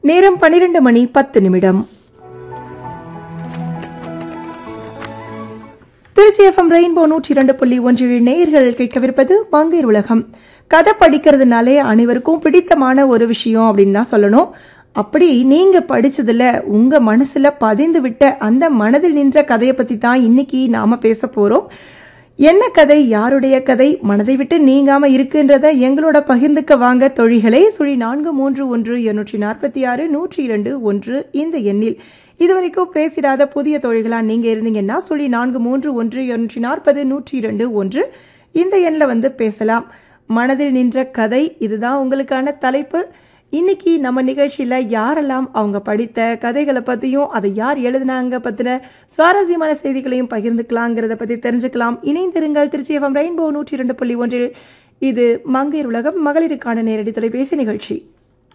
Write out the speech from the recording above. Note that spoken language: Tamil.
நேரம் பன்னிரண்டு மணி பத்து நிமிடம் திருச்சி எஃப்எம் ரெயின்போ நூற்றி இரண்டு புள்ளி ஒன்றில் நேயர்கள் கேட்கவிருப்பது மங்கையர் உலகம் கதை படிக்கிறதுனாலே அனைவருக்கும் பிடித்தமான ஒரு விஷயம் அப்படின்னு தான் சொல்லணும் அப்படி நீங்க படிச்சதுல உங்க மனசுல பதிந்து விட்ட அந்த மனதில் நின்ற கதையை பத்தி தான் இன்னைக்கு நாம பேச போறோம் என்ன கதை யாருடைய கதை மனதை விட்டு நீங்காம இருக்குன்றத எங்களோட பகிர்ந்துக்க வாங்க தொழில்களை சுழி நான்கு மூன்று ஒன்று இருநூற்றி நாற்பத்தி ஆறு நூற்றி இரண்டு ஒன்று இந்த எண்ணில் இதுவரைக்கும் பேசிடாத புதிய தொழில்களா நீங்க இருந்தீங்கன்னா சுழி நான்கு மூன்று ஒன்று இருநூற்றி நாற்பது நூற்றி இரண்டு ஒன்று இந்த எண்ணில் வந்து பேசலாம் மனதில் நின்ற கதை இதுதான் உங்களுக்கான தலைப்பு இன்னைக்கு நம்ம நிகழ்ச்சியில் யாரெல்லாம் அவங்க படித்த கதைகளை பற்றியும் அதை யார் எழுதினாங்க பற்றின சுவாரஸ்யமான செய்திகளையும் பகிர்ந்துக்கலாங்கிறத பற்றி தெரிஞ்சுக்கலாம் இணைந்திருங்கள் திருச்சி எஃப்எம் ரெயின்போ நூற்றி இரண்டு புள்ளி ஒன்றில் இது மங்கையர் உலகம் மகளிருக்கான நேரடி தொலைபேசி நிகழ்ச்சி